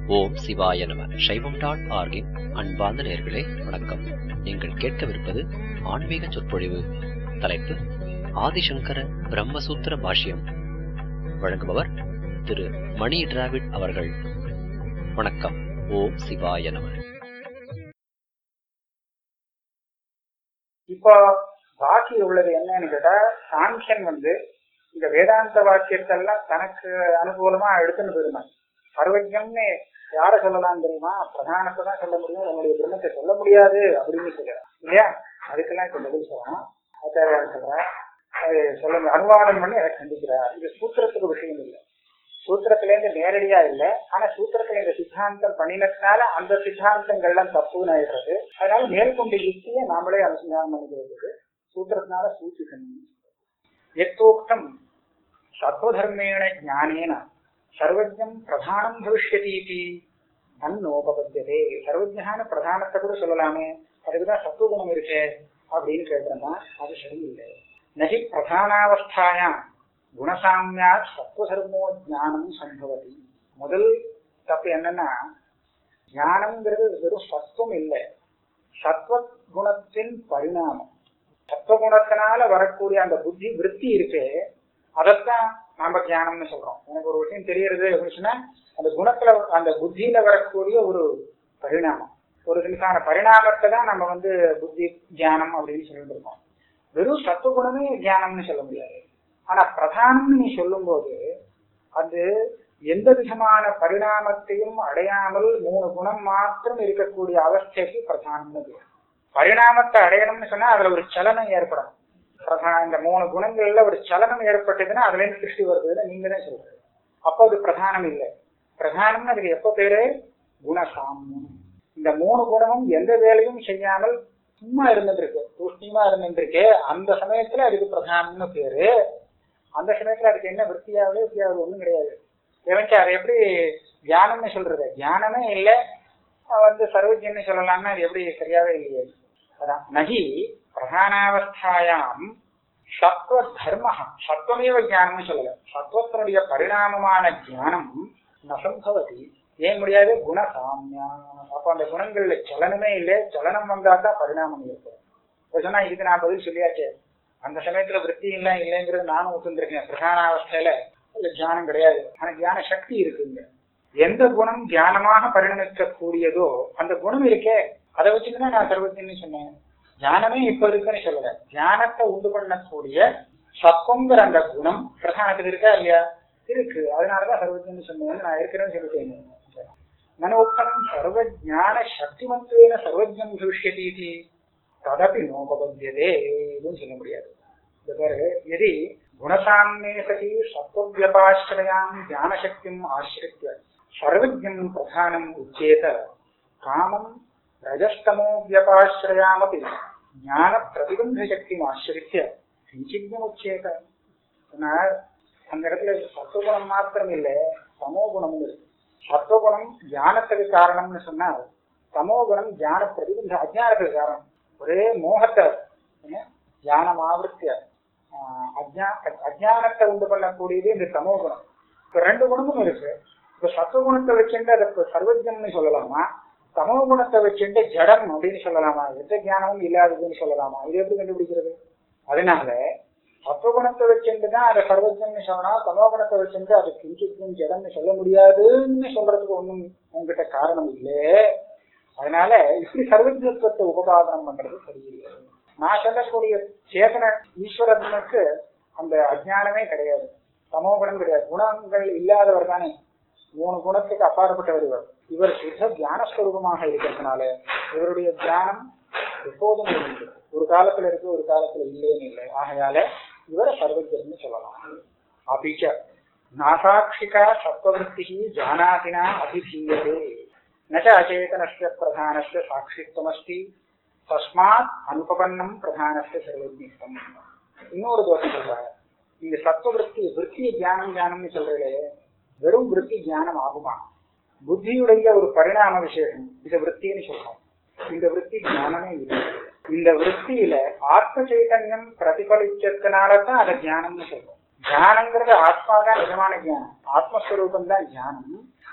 ஓம் சிவாய நம சைவம் டாட் ஆர்கின் அன்பார்ந்த நேர்களே வணக்கம் நீங்கள் கேட்கவிருப்பது ஆன்மீக சொற்பொழிவு தலைப்பு ஆதிசங்கர பிரம்மசூத்திர பாஷ்யம் வழங்குபவர் திரு மணி டிராவிட் அவர்கள் வணக்கம் ஓம் சிவாய நம இப்போ பாக்கி உள்ளது என்னன்னு கேட்டா சாங்கியன் வந்து இந்த வேதாந்த வாக்கியத்தெல்லாம் தனக்கு அனுகூலமா எடுத்துன்னு போயிருந்தான் சர்வஜம்னு யார சொல்லலாம் தெரியுமா பிரதானத்தை தான் சொல்ல முடியும் என்னுடைய பிரம்மத்தை சொல்ல முடியாது அப்படின்னு சொல்லுறான் இல்லையா அதுக்கெல்லாம் இப்ப பதில் சொல்லலாம் ஆச்சாரியார் சொல்றேன் அது சொல்ல அனுவாதம் பண்ணி அதை கண்டிக்கிறார் இது சூத்திரத்துக்கு விஷயம் இல்லை சூத்திரத்துல இருந்து நேரடியா இல்ல ஆனா சூத்திரத்துல இந்த சித்தாந்தம் பண்ணினதுனால அந்த சித்தாந்தங்கள்லாம் தப்புன்னு ஆயிடுறது அதனால மேற்கொண்ட யுக்தியை நாமளே அனுசந்தானம் பண்ணிக்கிறது சூத்திரத்தினால சூச்சிக்கணும் எத்தோக்தம் சத்வதர்மேண ஞானேன சர்வஜம் பிரதானம் பவிஷ்யதி இது தன்னோபபத்தியதே சர்வஜான பிரதானத்தை கூட சொல்லலாமே அதுக்குதான் சத்துவகுணம் இருக்கே அப்படின்னு கேட்டோம்னா அது சரியில்லை நகி பிரதானாவஸ்தாயாம் குணசாமியா சத்வதர்மோ ஞானம் சம்பவதி முதல் தப்பு என்னன்னா ஞானம்ங்கிறது வெறும் சத்துவம் இல்லை சத்வ குணத்தின் பரிணாமம் சத்வகுணத்தினால வரக்கூடிய அந்த புத்தி விற்பி இருக்கு அதைத்தான் நாம ஞானம்னு சொல்றோம் எனக்கு ஒரு விஷயம் தெரியறது அப்படின்னு சொன்னா அந்த குணத்துல அந்த புத்தியில வரக்கூடிய ஒரு பரிணாமம் ஒரு விதமான பரிணாமத்தை தான் நம்ம வந்து புத்தி தியானம் அப்படின்னு சொல்லிட்டு இருக்கோம் வெறும் சத்துவகுணமே தியானம்னு சொல்ல முடியாது ஆனா பிரதானம்னு நீ சொல்லும்போது அது எந்த விதமான பரிணாமத்தையும் அடையாமல் மூணு குணம் மாத்திரம் இருக்கக்கூடிய அவஸ்தைக்கு பிரதானம்னு பேர் பரிணாமத்தை அடையணும்னு சொன்னா அதுல ஒரு சலனம் ஏற்படும் பிரதான இந்த மூணு குணங்கள்ல ஒரு சலனம் ஏற்பட்டதுன்னா அதுல இருந்து சிருஷ்டி வருதுன்னு நீங்க தான் சொல்றது அப்போ அது பிரதானம் இல்லை பிரதானம்னு அதுக்கு எப்ப பேரு குணசாமியம் இந்த மூணு குணமும் எந்த வேலையும் செய்யாமல் சும்மா இருந்துருக்கு தூஷ்ணியமா இருந்துருக்கு அந்த சமயத்துல அதுக்கு பிரதானம்னு பேரு அந்த சமயத்துல அதுக்கு என்ன விற்பியாவது விற்பியாவது ஒண்ணும் கிடையாது எவன்ச்சு அதை எப்படி தியானம்னு சொல்றது தியானமே இல்லை வந்து சர்வஜன்னு சொல்லலாம்னா அது எப்படி சரியாவே இல்லையே அதான் நகி பிரதானாவஸ்தாயாம் சத்வ தர்ம சத்வமேவ ஜானம்னு சொல்லல சத்வத்தினுடைய பரிணாமமான ஜானம் நசம்பவதி ஏன் முடியாது குணசாமியா அப்ப அந்த குணங்கள்ல சலனமே இல்லை சலனம் வந்தா தான் பரிணாமம் ஏற்படும் இப்ப சொன்னா இதுக்கு நான் பதில் சொல்லியாச்சு அந்த சமயத்துல விற்பி இல்லை இல்லைங்கிறது நானும் ஒத்துந்திருக்கேன் பிரதானாவஸ்தையில இல்ல தியானம் கிடையாது ஆனா தியான சக்தி இருக்குங்க எந்த குணம் தியானமாக பரிணமிக்க கூடியதோ அந்த குணம் இருக்கே அதை வச்சுதான் நான் சர்வத்தின்னு சொன்னேன் தியானமே இப்ப இருக்குன்னு சொல்லல தியானத்தை உண்டு பண்ணக்கூடிய சத்வங்கிற அந்த குணம் பிரதானத்துக்கு இருக்கா இல்லையா இருக்கு அதனாலதான் சர்வத்தின்னு சொன்னேன் நான் இருக்கிறேன்னு சொல்லிட்டேன் மனோக்தம் சர்வ ஜான சக்திமத்துவேன சர்வஜம் பவிஷ்யதி இது ததப்பி நோபபத்தியதே இதுன்னு சொல்ல முடியாது இந்த பாரு எதி குணசாமே சகி சத்வவியபாசிரயாம் ஞானசக்திம் ஆசிரித்ய சர்வஜம் பிரதானம் உச்சேத காமம் ரஜஸ்தமோ வியபாசிரயாமபி ஞான பிரதிபந்த சக்தியும் ஆசிரித்ய கிஞ்சித்யம் உச்சேத அந்த இடத்துல சத்துவகுணம் மாத்திரம் இல்லை சமோ குணமும் இருக்கு சத்துவகுணம் ஞானத்துக்கு காரணம்னு சொன்னால் சமோ குணம் ஞான பிரதிபந்த அஜானத்துக்கு காரணம் ஒரே மோகத்தை ஞானம் ஆவர்த்திய அஜானத்தை உண்டு பண்ணக்கூடியது இந்த சமோ குணம் இப்ப ரெண்டு குணமும் இருக்கு இப்ப சத்துவகுணத்தை வச்சுட்டு அதை சர்வஜம்னு சொல்லலாமா சமோ குணத்தை வச்சுட்டு ஜடம் அப்படின்னு சொல்லலாமா எந்த ஞானமும் இல்லாததுன்னு சொல்லலாமா இது எப்படி கண்டுபிடிக்கிறது அதனால சத்துவகுணத்தை வச்சுட்டு தான் அதை சர்வஜம்னு சொல்லலாம் சமோகுணத்தை வச்சுட்டு அது கிஞ்சிக்கும் ஜடம்னு சொல்ல முடியாதுன்னு சொல்றதுக்கு ஒண்ணும் உங்ககிட்ட காரணம் இல்லை அதனால இப்படி சர்வஜத்துவத்தை உபபாதனம் பண்றது சரியில்லை நான் சொல்லக்கூடிய சேதன ஈஸ்வரனுக்கு அந்த அஜானமே கிடையாது சமோகுணம் கிடையாது குணங்கள் இல்லாதவர் தானே மூணு குணத்துக்கு அப்பாற்பட்டவர் இவர் இவர் சுத்த தியானஸ்வரூபமாக இருக்கிறதுனால இவருடைய தியானம் எப்போதும் இருக்கு ஒரு காலத்துல இருக்கு ஒரு காலத்துல இல்லைன்னு இல்லை ஆகையால இவரை சர்வஜர்னு சொல்லலாம் அபிச்ச நாசாட்சிகா சத்வவருத்தி ஜானாதினா அபிதீயதே ந அச்சேதனஸ்ய பிரதானஸ்ய சாட்சித்வமஸ்தி தஸ்மாத் அனுபவன்னம் பிரதானஸ்ய சர்வஜித்தம் இன்னொரு தோஷம் சொல்றாங்க நீங்க சத்வவருத்தி விற்பி தியானம் தியானம்னு சொல்றீங்களே வெறும் விற்பி ஞானம் ஆகுமா புத்தியுடைய ஒரு பரிணாம விசேஷம் இத விற்த்தின்னு சொல்றோம் இந்த விற்பி ஞானமே இல்லை இந்த விற்த்தியில ஆத்ம சைதன்யம் பிரதிபலிச்சதுனாலதான் அதை ஞானம்னு சொல்றோம் தியானங்கிறது ஆத்மா தான் நிஜமான தியானம் ஆத்மஸ்வரூபம் தான் தியானம்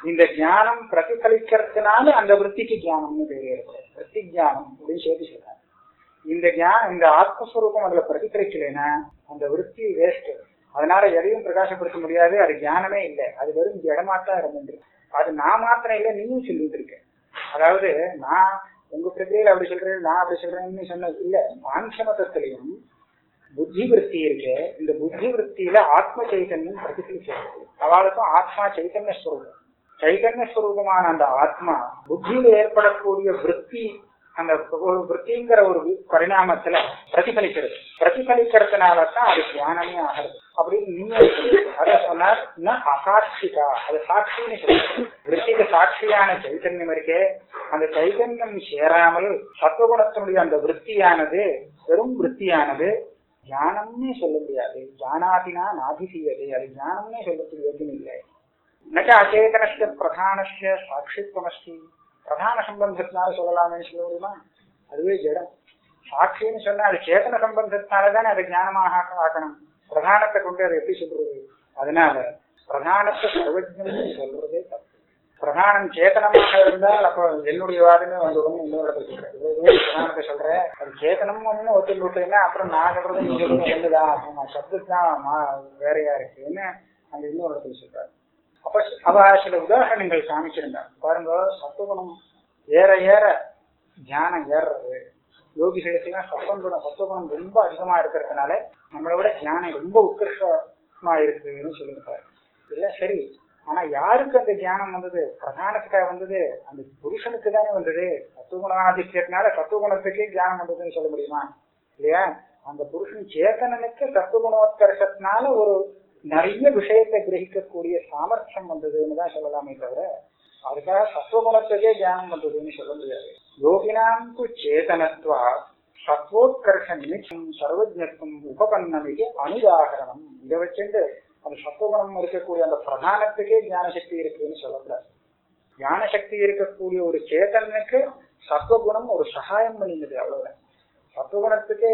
இந்த ஞானம் பிரதிபலிக்கிறதுனால அந்த விற்பிக்கு ஞானம்னு பேர் ஏற்படும் விற்பி ஞானம் அப்படின்னு சேர்த்து சொல்றாங்க இந்த ஞானம் இந்த ஆத்மஸ்வரூபம் அதுல பிரதிபலிக்கலைன்னா அந்த விற்பி வேஸ்ட் அதனால எதையும் பிரகாசப்படுத்த முடியாது அது ஞானமே இல்லை அது வெறும் ஜடமாத்தான் இருந்துட்டு அது நான் மாத்திரம் இல்லை நீயும் சொல்லிட்டு இருக்க அதாவது நான் உங்க பிரதியில அப்படி சொல்றேன் நான் அப்படி சொல்றேன்னு சொன்னது இல்ல மாம்சமதத்திலையும் புத்தி விற்பி இருக்கு இந்த புத்தி விற்பியில ஆத்ம சைதன்யம் பிரதிபலிக்கிறது அவளுக்கும் ஆத்மா சைதன்ய ஸ்வரூபம் சைதன்ய ஸ்வரூபமான அந்த ஆத்மா புத்தியில ஏற்படக்கூடிய விற்பி அந்த ஒரு விற்பிங்கிற ஒரு பரிணாமத்துல பிரதிபலிக்கிறது பிரதிபலிக்கிறதுனால தான் அது தியானமே ஆகிறது அப்படின்னு நீங்க அத சொன்னார் இன்னும் அசாட்சிகா அது சாட்சின்னு சொல்லுங்க விற்பிக்கு சாட்சியான சைத்தன்யம் இருக்கே அந்த சைத்தன்யம் சேராமல் சத்துவகுணத்தினுடைய அந்த விற்பியானது வெறும் விற்பியானது ஞானம்னே சொல்ல முடியாது ஞானாதினா நாதிசீயது அது ஞானம்னே சொல்றதுக்கு யோக்கியம் இல்லை நச்ச அச்சேதனஸ்ய பிரதானஸ்ய சாட்சித்வமஸ்தி பிரதான சம்பந்தத்தினால சொல்லலாம்னு சொல்ல முடியுமா அதுவே ஜடம் சாட்சின்னு சொன்னா அது சேத்தன சம்பந்தத்தினால தானே அதை ஞானமாக ஆக்கணும் பிரதானத்தை கொண்டு அதை எப்படி சொல்றது அதனால பிரதானத்தை சர்வஜம் சொல்றதே தப்பு பிரதானம் சேத்தனமாக இருந்தால் அப்போ என்னுடைய வாதமே வந்து ஒண்ணு இன்னொரு இடத்துல சொல்றேன் இதே பிரதானத்தை சொல்றேன் அது சேத்தனம் ஒண்ணு ஒத்துட்டு விட்டீங்கன்னா அப்புறம் நான் சொல்றது நீ சொல்றது என்னதான் ஆகும் சப்தத்து தான் வேறையா இருக்கு என்ன அந்த இன்னொரு இடத்துல சொல்றாரு அப்ப அவ சில உதாரணங்கள் காமிச்சிருந்தார் பாருங்க சத்துவகுணம் ஏற ஏற தியானம் ஏறுறது யோகிகளுக்கெல்லாம் சத்துவகுணம் சத்துவகுணம் ரொம்ப அதிகமா இருக்கிறதுனால நம்மளை விட தியானம் ரொம்ப உத்கிருஷ்டமா இருக்குன்னு சொல்லியிருப்பாரு இல்ல சரி ஆனா யாருக்கு அந்த தியானம் வந்தது பிரதானத்துக்காக வந்தது அந்த புருஷனுக்கு தானே வந்தது சத்துவகுணாதித்யத்தினால சத்துவகுணத்துக்கே தியானம் வந்ததுன்னு சொல்ல முடியுமா இல்லையா அந்த புருஷன் சேத்தனனுக்கு சத்துவகுணோத்கர்ஷத்தினால ஒரு நிறைய விஷயத்தை கிரகிக்கக்கூடிய சாமர்த்தியம் வந்ததுன்னு தான் சொல்லலாமே தவிர அதுக்காக சத்துவகுணத்துக்கே தியானம் வந்ததுன்னு சொல்ல முடியாது யோகினாம் து சேதனத்வா சத்வோத்கர்ஷ நிமித்தம் சர்வஜத்துவம் உபபன்னமிக்கு அனுதாகரணம் இதை வச்சுட்டு அந்த சத்துவகுணம் இருக்கக்கூடிய அந்த பிரதானத்துக்கே ஞான சக்தி இருக்குன்னு சொல்லக்கூடாது ஞான சக்தி இருக்கக்கூடிய ஒரு சேதனுக்கு சத்துவகுணம் ஒரு சகாயம் பண்ணிடுது அவ்வளவுதான் சத்துவகுணத்துக்கே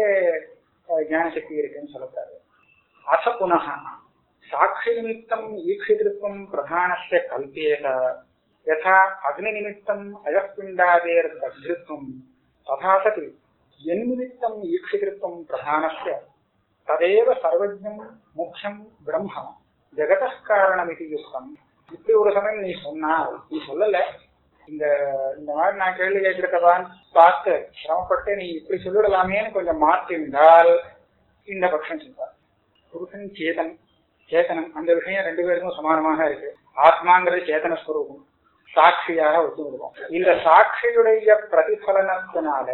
ஞான சக்தி இருக்குன்னு சொல்லக்கூடாது அச புனக சாட்சி நிமித்தம் ஈक्षितृत्वं பிரதானस्य கல்பேத यथा அக்னிநிமித்தம் அயப்பிண்டாதேர் தத்ருத்வம் ததா சதி என்நிமித்தம் ஈक्षितृत्वं பிரதானस्य ததேவ சர்வஜம் முக்கியம் பிரம்ம ஜெகத காரணமிதி யுக்தம் இப்படி ஒரு சமயம் நீ சொன்னால் நீ சொல்லல இந்த இந்த மாதிரி நான் கேள்வி கேட்கிறதவான் பார்த்து சிரமப்பட்டு நீ இப்படி சொல்லிடலாமேன்னு கொஞ்சம் மாற்றிருந்தால் இந்த பட்சம் சொல்றார் புருஷன் சேதன் சேத்தனம் அந்த விஷயம் ரெண்டு பேருக்கும் சமானமாக இருக்கு ஆத்மாங்கிறது சேத்தன ஸ்வரூபம் சாட்சியாக ஒத்து விடுவோம் இந்த சாட்சியுடைய பிரதிபலனத்தினால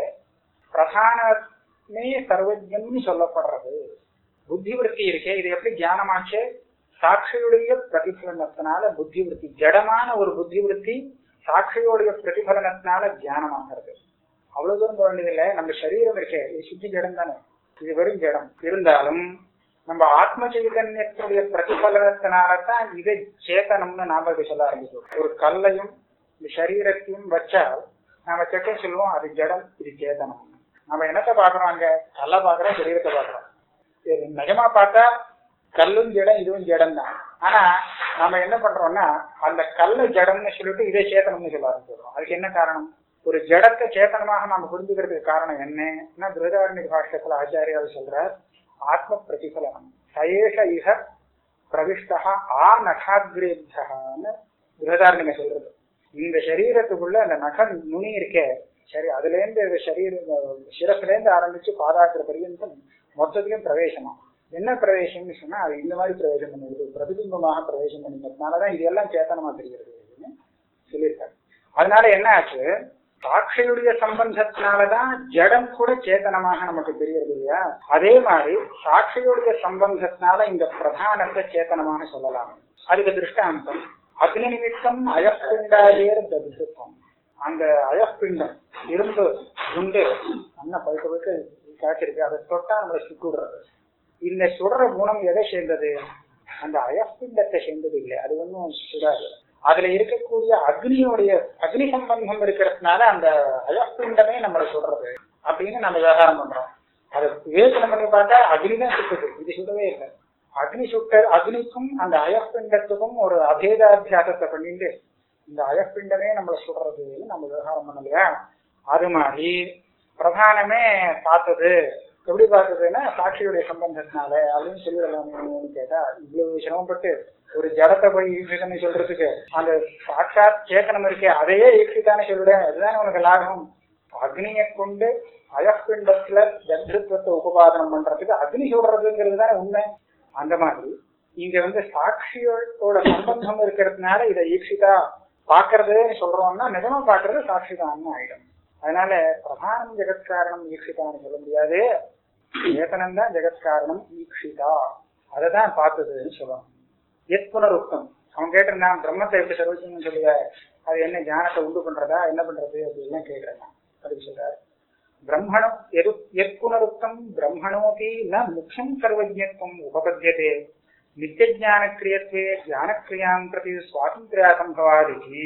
பிரதானமே சர்வஜம்னு சொல்லப்படுறது புத்தி விருத்தி இருக்கே இது எப்படி தியானமாச்சு சாட்சியுடைய பிரதிபலனத்தினால புத்தி விருத்தி ஜடமான ஒரு புத்தி விருத்தி சாட்சியோடைய பிரதிபலனத்தினால தியானமாகிறது அவ்வளவு தூரம் போக வேண்டியதில்லை நம்ம சரீரம் இருக்கே இது சுத்தி ஜடம் தானே இது வெறும் ஜடம் இருந்தாலும் நம்ம ஆத்ம சைதன்யத்தினுடைய பிரதிபலனத்தினாலதான் இதை சேத்தனம்னு நாம இதை சொல்ல ஆரம்பிச்சோம் ஒரு கல்லையும் இந்த சரீரத்தையும் வச்சால் நாம செக்க சொல்லுவோம் அது ஜடம் இது சேதனம் நம்ம என்னத்தை பாக்குறோம் அங்க கல்லை பாக்குறோம் சரீரத்தை பாக்குறோம் சரி, நிஜமா பார்த்தா கல்லும் ஜடம் இதுவும் ஜடம் தான் ஆனா நாம என்ன பண்றோம்னா அந்த கல்ல ஜடம்னு சொல்லிட்டு இதை சேத்தனம்னு சொல்ல ஆரம்பிச்சிடுறோம் அதுக்கு என்ன காரணம் ஒரு ஜடத்தை சேத்தனமாக நாம புரிஞ்சுக்கிறதுக்கு காரணம் என்ன பிருதாரண்ய பாஷ்யத்துல ஆச்சாரியால் சொல்றார் ஆத்ம பிரதிபலனம் சயேஷ இக பிரவிஷ்டா ஆ நகாகிரேபியன்னு பிருகதாரணிங்க சொல்றது இந்த சரீரத்துக்குள்ள அந்த நக நுனி இருக்கே சரி அதுல இருந்து இந்த சரீர சிரசுல இருந்து ஆரம்பிச்சு பாதாக்கிற பரியந்தம் மொத்தத்திலும் பிரவேசமா என்ன பிரவேசம்னு சொன்னா அது இந்த மாதிரி பிரவேசம் பண்ணுது பிரதிபிம்பமாக பிரவேசம் பண்ணிக்கிறதுனாலதான் இது எல்லாம் சேத்தனமா தெரிகிறது அப்படின்னு சொல்லியிருக்காரு அதனால என்ன ஆச்சு சாட்சியுடைய சம்பந்தத்தினாலதான் ஜடம் கூட சேத்தனமாக நமக்கு தெரியறது இல்லையா அதே மாதிரி சாட்சியுடைய சம்பந்தத்தினால இந்த பிரதானத்தை சேத்தனமாக சொல்லலாம் அதுக்கு திருஷ்டாந்தம் அக்னி நிமித்தம் அயப்பிண்டாதேர் தரிசனம் அந்த அயப்பிண்டம் இரும்பு உண்டு அண்ணன் பழுக்க பழுக்க காய்ச்சிருக்கு அதை தொட்டா நம்மளை சுட்டுடுறது இந்த சுடுற குணம் எதை சேர்ந்தது அந்த அயப்பிண்டத்தை சேர்ந்தது இல்லை அது ஒன்றும் சுடாது அதுல இருக்கக்கூடிய அக்னியோடைய அக்னி சம்பந்தம் இருக்கிறதுனால அந்த அயப்பிண்டமே நம்மளை சொல்றது அப்படின்னு நம்ம விவகாரம் பண்றோம் அதை விவேச்சனம் பண்ணி பார்த்தா அக்னி தான் சுட்டுது இது சுடவே இல்லை அக்னி சுட்ட அக்னிக்கும் அந்த அயப்பிண்டத்துக்கும் ஒரு அபேதாத்தியாசத்தை பண்ணிட்டு இந்த அயப்பிண்டமே நம்மளை சுடுறதுன்னு நம்ம விவகாரம் பண்ணலையா அது மாதிரி பிரதானமே பார்த்தது எப்படி பார்த்ததுன்னா சாட்சியுடைய சம்பந்தத்தினால அப்படின்னு சொல்லி கேட்டா இவ்வளவு சிரமப்பட்டு ஒரு ஜடத்தை போய் ஈஸ்வரனை சொல்றதுக்கு அந்த சாட்சாத் சேத்தனம் இருக்கே அதையே ஈஸ்வரித்தானே சொல்லிவிட அதுதானே உனக்கு லாபம் அக்னியை கொண்டு அயப்பிண்டத்துல ஜந்திருத்துவத்தை உபபாதனம் பண்றதுக்கு அக்னி சொல்றதுங்கிறது தானே உண்மை அந்த மாதிரி இங்க வந்து சாட்சியோட சம்பந்தம் இருக்கிறதுனால இதை ஈக்ஷிதா பாக்குறதுன்னு சொல்றோம்னா நிஜமா பாக்குறது சாட்சிதான்னு ஆயிடும் அதனால பிரதானம் ஜெகத்காரணம் ஈக்ஷிதான்னு சொல்ல முடியாது ஏதனம் தான் ஜெகத்காரணம் ஈக்ஷிதா அதை தான் பார்த்ததுன்னு சொல்லணும் எத் புனருக்தம் அவன் கேட்டிருந்தான் பிரம்மத்தை எப்படி சர்வஜன்னு சொல்லுவ அது என்ன ஞானத்தை உண்டு பண்றதா என்ன பண்றது அப்படின்லாம் கேட்கிறேன் அதுக்கு சொல்றாரு பிரம்மணம் எது எத் புனருக்தம் பிரம்மணோபி ந முக்கியம் சர்வஜத்வம் உபபத்தியதே நித்தியஜானக்கிரியத்வே ஜானக்கிரியாம் பிரதி சுவாதந்திரியா சம்பவாதிக்கு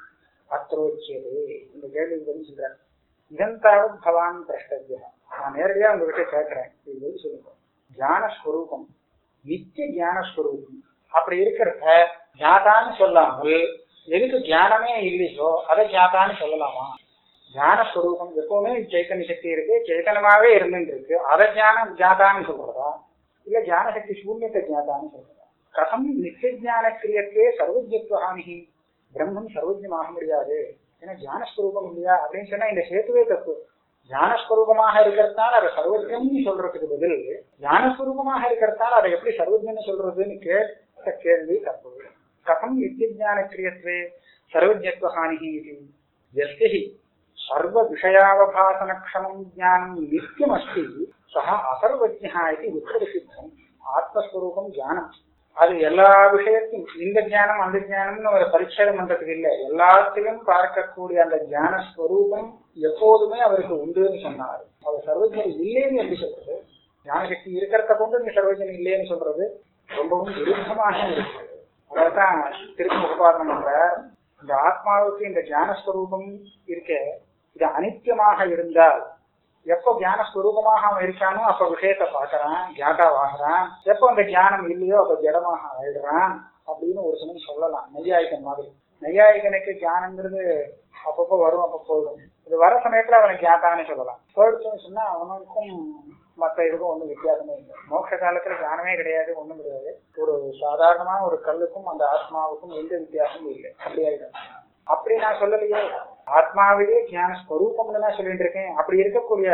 அத்ரோச்சியதே இந்த கேள்விக்கு பதில் சொல்றாரு இதன் தாவத் பவான் பிரஷ்டவியா நான் நேரடியா உங்ககிட்ட கேட்கிறேன் இது பதில் சொல்லுங்க ஞானஸ்வரூபம் நித்திய ஞானஸ்வரூபம் அப்படி இருக்கிறத ஜாதான்னு சொல்லாமல் எதுக்கு ஞானமே இல்லையோ அதை ஜாதான்னு சொல்லலாமா ஞானஸ்வரூபம் எப்பவுமே சைத்தன்ய சக்தி இருக்கு சைத்தனமாவே இருந்துட்டு இருக்கு அதை ஞானம் ஜாதான்னு சொல்றதா இல்ல ஞான சக்தி சூன்யத்தை ஜாதான்னு சொல்றதா கதம் நித்திய ஞான கிரியத்தே சர்வஜத்வஹானிகி பிரம்மம் சர்வஜமாக முடியாது ஏன்னா ஞானஸ்வரூபம் இல்லையா அப்படின்னு சொன்னா இந்த சேத்துவே தப்பு ஞானஸ்வரூபமாக இருக்கிறதுனால அதை சர்வஜம்னு சொல்றதுக்கு பதில் ஞானஸ்வரூபமாக இருக்கிறதுனால அதை எப்படி சர்வஜன்னு சொல்றதுன்னு கேட்ட கேள்வி தப்பு கதம் நித்திய ஞான கிரியத்வே சர்வஜத்வஹானிகி இது எஸ்ய ஹி சர்வ விஷயாவபாசனக்ஷமம் ஞானம் நித்தியமஸ்தி சக அசர்வஜா இது உத்தரசித்தம் ஆத்மஸ்வரூபம் ஞானம் அது எல்லா விஷயத்தையும் இந்த ஞானம் அந்த ஞானம்னு ஒரு பரிச்சயம் பண்றதுக்கு இல்லை எல்லாத்தையும் பார்க்கக்கூடிய அந்த ஞான ஸ்வரூபம் எப்போதுமே அவருக்கு உண்டுன்னு சொன்னார் அவர் சர்வஜன் இல்லைன்னு எப்படி சொல்றது ஞானசக்தி இருக்கிறத கொண்டு நீ சர்வஜன் இல்லைன்னு சொல்றது ரொம்பவும் விருப்பமாக இருக்கு அதான் திருப்பி உபபாதனம் பண்ற இந்த ஆத்மாவுக்கு இந்த ஞானஸ்வரூபம் இருக்க இது அனித்தியமாக இருந்தால் எப்போ ஞானஸ்வரூபமாக அவன் இருக்கானோ அப்ப விஷயத்தை பார்க்கறான் ஜாட்டாவாகிறான் எப்போ அந்த ஞானம் இல்லையோ அப்ப ஜடமாக ஆயிடுறான் அப்படின்னு ஒரு சமயம் சொல்லலாம் நெய்யாயிகன் மாதிரி நெய்யாயிகனுக்கு ஞானங்கிறது அப்பப்போ வரும் அப்போ போயிடும் இது வர சமயத்துல அவனுக்கு ஜாட்டான்னு சொல்லலாம் போயிடுச்சுன்னு சொன்னா அவனுக்கும் மற்ற இதுக்கும் ஒன்றும் வித்தியாசமே இல்லை மோட்ச காலத்துல ஞானமே கிடையாது ஒண்ணும் கிடையாது ஒரு சாதாரணமான ஒரு கல்லுக்கும் அந்த ஆத்மாவுக்கும் எந்த வித்தியாசமும் இல்லை அப்படி ஆயிடும் அப்படி நான் சொல்லலையே ஆத்மாவிலே ஞான ஸ்வரூபம்னு தான் சொல்லிட்டு இருக்கேன் அப்படி இருக்கக்கூடிய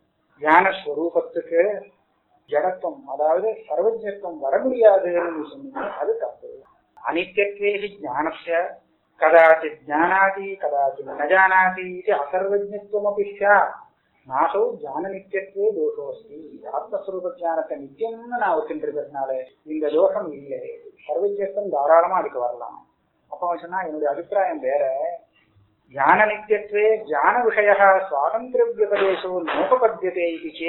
ஞான ஸ்வரூபத்துக்கு ஜடத்துவம் அதாவது சர்வஜத்துவம் வர முடியாதுன்னு சொன்னீங்க அது தப்பு அனித்தியத்வேகி ஞானஸ்ய கதாச்சித் ஜானாதி கதாச்சித் ந ஜானாதி இது அசர்வஜத்துவமபி ஸ்யாத் நாசோ ஜான நித்தியத்துவே தோஷோஸ்தி ஆத்மஸ்வரூப ஞானத்தை நித்தியம்னு நான் ஒத்துருக்கிறதுனால இந்த தோஷம் இல்லை சர்வஜத்துவம் தாராளமா அதுக்கு வரலாம் அப்ப அவன் சொன்னா என்னுடைய அபிப்பிராயம் வேற ஞான நித்தியத்துவே ஞான விஷய சுவாதந்திர விபதேசோ நோபபத்தியதே இது சே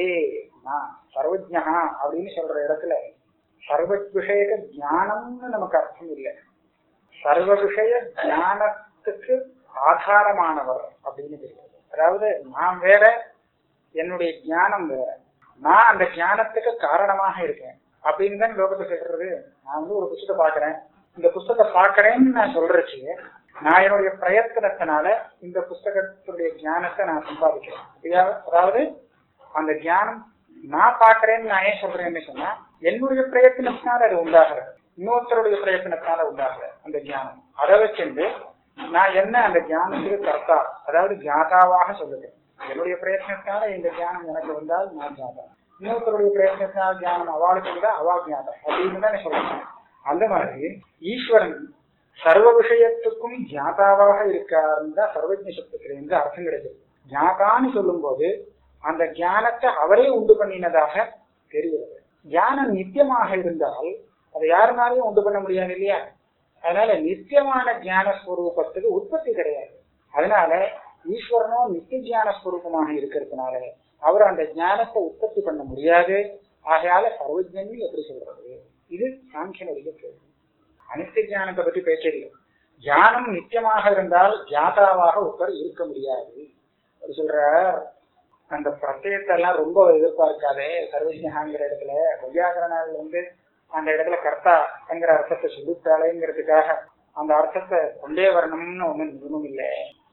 சர்வஜா அப்படின்னு சொல்ற இடத்துல சர்வ விஷயக ஞானம்னு நமக்கு அர்த்தம் இல்லை சர்வ விஷய ஞானத்துக்கு ஆதாரமானவர் அப்படின்னு தெரியாது அதாவது நான் வேற என்னுடைய ஞானம் வேற நான் அந்த ஞானத்துக்கு காரணமாக இருக்கேன் அப்படின்னு தான் லோகத்தை சொல்றது நான் வந்து ஒரு புத்தகத்தை பாக்குறேன் இந்த புஸ்தகத்தை பாக்குறேன்னு நான் சொல்றச்சு நான் என்னுடைய பிரயத்தனத்தினால இந்த புஸ்தகத்துடைய ஞானத்தை நான் சம்பாதிக்கிறேன் அதாவது அந்த ஞானம் நான் பாக்குறேன்னு நான் ஏன் சொல்றேன்னு சொன்னா என்னுடைய பிரயத்தனத்தினால அது உண்டாகிறது இன்னொருத்தருடைய பிரயத்தனத்தினால உண்டாகிறது அந்த ஞானம் அதை வச்சிருந்து நான் என்ன அந்த ஞானத்துக்கு கர்த்தா அதாவது ஜாதாவாக சொல்லுது என்னுடைய பிரயத்னத்தினால இந்த ஞானம் எனக்கு வந்தால் நான் ஜாதா இன்னொருத்தருடைய பிரயத்னத்தினால் ஞானம் அவளுக்கு வந்தால் அவா ஜாதா அப்படின்னு தான் சொல்றேன் அந்த மாதிரி ஈஸ்வரன் சர்வ விஷயத்துக்கும் ஜாதாவாக இருக்காருன்னு தான் சர்வஜ சப்தத்திலிருந்து அர்த்தம் கிடைச்சது ஜாதான்னு சொல்லும் போது அந்த ஞானத்தை அவரே உண்டு பண்ணினதாக தெரிகிறது ஞானம் நித்தியமாக இருந்தால் அதை யாருனாலையும் உண்டு பண்ண முடியாது இல்லையா அதனால நித்தியமான ஞான ஸ்வரூபத்துக்கு உற்பத்தி கிடையாது அதனால ஈஸ்வரனோ நித்திய ஞான ஸ்வரூபமாக இருக்கிறதுனால அவர் அந்த ஞானத்தை உற்பத்தி பண்ண முடியாது ஆகையால சர்வஜன் எப்படி சொல்றது இது சாங்கியனுடைய கேள்வி அனித்திய ஞானத்தை பத்தி பேசல ஞானம் நித்தியமாக இருந்தால் ஜாதாவாக ஒருத்தர் இருக்க முடியாது அவர் சொல்ற அந்த பிரத்யத்தை எல்லாம் ரொம்ப எதிர்பார்க்காதே சர்வஜகாங்கிற இடத்துல வையாகரனால் வந்து அந்த இடத்துல கர்த்தாங்கிற அர்த்தத்தை சொல்லிட்டாளேங்கிறதுக்காக அந்த அர்த்தத்தை கொண்டே வரணும்னு ஒண்ணும் நியமம் இல்லை